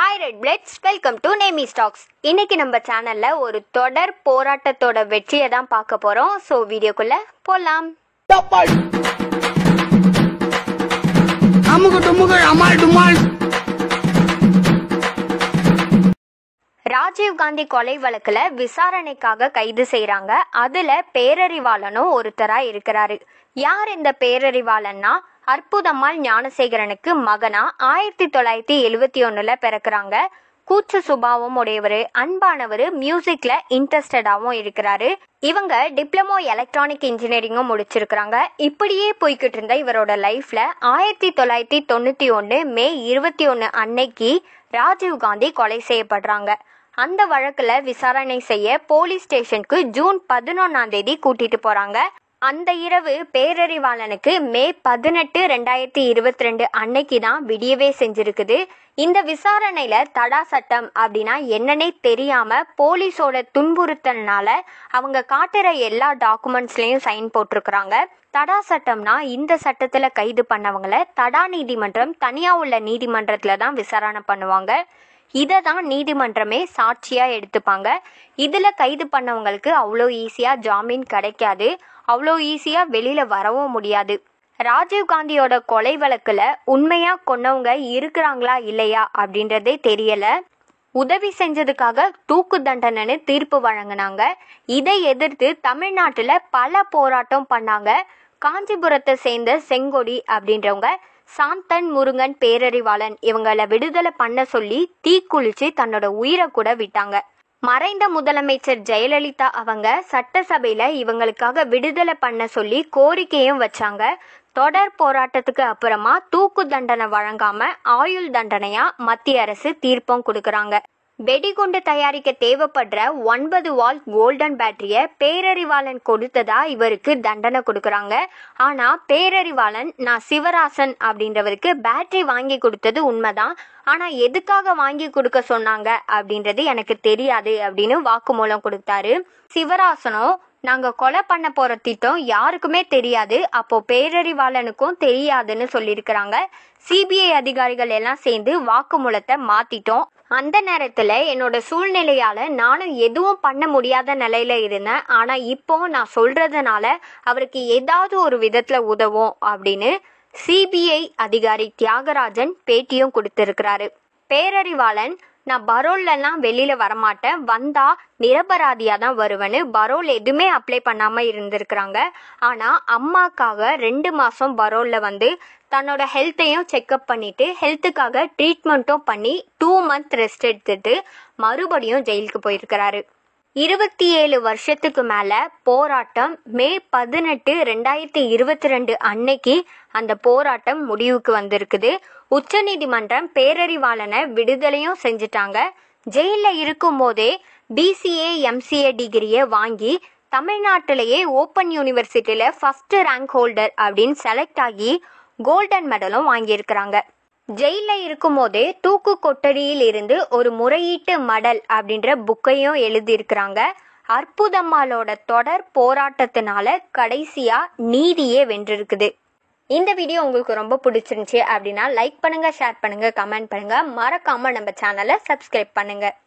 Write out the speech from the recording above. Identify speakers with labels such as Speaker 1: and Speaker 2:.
Speaker 1: hi red bloods welcome to நேமி stocks இன்னைக்கு நம்ம சேனல்ல ஒரு தொடர் போராட்டத்தோட வெற்றியை தான் பார்க்க போறோம் ஸோ வீடியோக்குள்ள போலாம்
Speaker 2: அமுகு டுமுகு அமால் டுமால்
Speaker 1: ராஜீவ் காந்தி கொலை வழக்குல விசாரணைக்காக கைது செய்றாங்க அதுல பேரறிவாளனும் ஒருத்தரா இருக்கிறாரு யார் இந்த பேரறிவாளன்னா அற்புதம்மாள் ஞானசேகரனுக்கு மகனா ஆயிரத்தி தொள்ளாயிரத்தி எழுவத்தி ஒண்ணுல பிறக்குறாங்க கூச்ச சுபாவம் உடையவர் அன்பானவர் மியூசிக்ல இன்ட்ரெஸ்டடாவும் இருக்கிறாரு இவங்க டிப்ளமோ எலக்ட்ரானிக் இன்ஜினியரிங்கும் முடிச்சிருக்கிறாங்க இப்படியே போய்கிட்டு இருந்த இவரோட லைஃப்ல ஆயிரத்தி தொள்ளாயிரத்தி தொண்ணூத்தி ஒன்னு மே இருபத்தி ஒன்னு அன்னைக்கு ராஜீவ் காந்தி கொலை செய்யப்படுறாங்க அந்த வழக்குல விசாரணை செய்ய போலீஸ் ஸ்டேஷனுக்கு ஜூன் பதினொன்னாம் தேதி கூட்டிட்டு போறாங்க அந்த இரவு பேரறிவாளனுக்கு மே பதினெட்டு ரெண்டாயிரத்தி இருபத்தி ரெண்டு அன்னைக்கு தான் விடியவே செஞ்சிருக்குது இந்த விசாரணையில தடா சட்டம் அப்படின்னா என்னன்னே தெரியாம போலீஸோட துன்புறுத்தல்னால அவங்க காட்டுற எல்லா டாக்குமெண்ட்ஸ்லயும் சைன் போட்டிருக்கிறாங்க தடா சட்டம்னா இந்த சட்டத்துல கைது பண்ணவங்கள தடா நீதிமன்றம் தனியா உள்ள நீதிமன்றத்துல தான் விசாரணை பண்ணுவாங்க இதை தான் நீதிமன்றமே சாட்சியா எடுத்துப்பாங்க இதுல கைது பண்ணவங்களுக்கு அவ்வளோ ஈஸியா ஜாமீன் கிடைக்காது அவ்வளோ ஈஸியா வெளியில வரவும் முடியாது ராஜீவ் காந்தியோட கொலை வழக்குல உண்மையா கொன்னவங்க இருக்கிறாங்களா இல்லையா அப்படின்றதே தெரியல உதவி செஞ்சதுக்காக தூக்கு தண்டனைன்னு தீர்ப்பு வழங்கினாங்க இதை எதிர்த்து தமிழ்நாட்டுல பல போராட்டம் பண்ணாங்க காஞ்சிபுரத்தை சேர்ந்த செங்கொடி அப்படின்றவங்க சாந்தன் முருகன் பேரறிவாளன் இவங்களை விடுதலை பண்ண சொல்லி தீக்குளிச்சு தன்னோட உயிரை கூட விட்டாங்க மறைந்த முதலமைச்சர் ஜெயலலிதா அவங்க சட்டசபையில இவங்களுக்காக விடுதலை பண்ண சொல்லி கோரிக்கையும் வச்சாங்க தொடர் போராட்டத்துக்கு அப்புறமா தூக்கு தண்டனை வழங்காம ஆயுள் தண்டனையா மத்திய அரசு தீர்ப்பும் கொடுக்கறாங்க வெடிகுண்டு தயாரிக்க தேவைப்படுற ஒன்பது வால் கோல்டன் பேட்டரிய பேரறிவாளன் கொடுத்ததா இவருக்கு தண்டனை கொடுக்கறாங்க ஆனா பேரறிவாளன் நான் சிவராசன் அப்படின்றவருக்கு பேட்டரி வாங்கி கொடுத்தது உண்மைதான் ஆனா எதுக்காக வாங்கி கொடுக்க சொன்னாங்க அப்படின்றது எனக்கு தெரியாது அப்படின்னு வாக்குமூலம் கொடுத்தாரு சிவராசனும் நாங்க கொலை பண்ண போற திட்டம் யாருக்குமே தெரியாது அப்போ பேரறிவாளனுக்கும் தெரியாதுன்னு சொல்லியிருக்கிறாங்க சிபிஐ அதிகாரிகள் எல்லாம் சேர்ந்து வாக்குமூலத்தை மாத்திட்டோம் அந்த நேரத்துல என்னோட சூழ்நிலையால நானும் எதுவும் பண்ண முடியாத நிலையில இருந்தேன் ஆனா இப்போ நான் சொல்றதுனால அவருக்கு ஏதாவது ஒரு விதத்துல உதவும் அப்படின்னு சிபிஐ அதிகாரி தியாகராஜன் பேட்டியும் கொடுத்திருக்கிறாரு பேரறிவாளன் நான் பரோல்லலாம் வெளியில வரமாட்டேன் வந்தா நிரபராதியா தான் வருவேன்னு பரோல் எதுவுமே அப்ளை பண்ணாம இருந்திருக்கிறாங்க ஆனா அம்மாக்காக ரெண்டு மாசம் பரோல்ல வந்து தன்னோட ஹெல்த்தையும் செக்அப் பண்ணிட்டு ஹெல்த்துக்காக ட்ரீட்மெண்ட்டும் பண்ணி டூ மந்த் ரெஸ்ட் எடுத்துட்டு மறுபடியும் ஜெயிலுக்கு போயிருக்கிறாரு இருபத்தி ஏழு வருஷத்துக்கு மேல போராட்டம் மே பதினெட்டு ரெண்டாயிரத்தி இருபத்தி ரெண்டு அன்னைக்கு அந்த போராட்டம் முடிவுக்கு வந்திருக்குது உச்சநீதிமன்றம் பேரறிவாளனை விடுதலையும் செஞ்சுட்டாங்க ஜெயில இருக்கும் போதே பிசிஏ எம்சிஏ டிகிரியை வாங்கி தமிழ்நாட்டிலேயே ஓப்பன் யூனிவர்சிட்டியில ஃபர்ஸ்ட் ரேங்க் ஹோல்டர் அப்படின்னு செலக்ட் ஆகி கோல்டன் மெடலும் வாங்கியிருக்கிறாங்க ஜெயில இருக்கும் போதே தூக்கு கொட்டடியில் இருந்து ஒரு முறையீட்டு மடல் அப்படின்ற புக்கையும் எழுதியிருக்கிறாங்க அற்புதம்மாளோட தொடர் போராட்டத்தினால கடைசியா நீதியே வென்றிருக்குது இந்த வீடியோ உங்களுக்கு ரொம்ப பிடிச்சிருந்துச்சு அப்படின்னா லைக் பண்ணுங்க ஷேர் பண்ணுங்க கமெண்ட் பண்ணுங்க மறக்காம நம்ம சேனலை சப்ஸ்கிரைப் பண்ணுங்க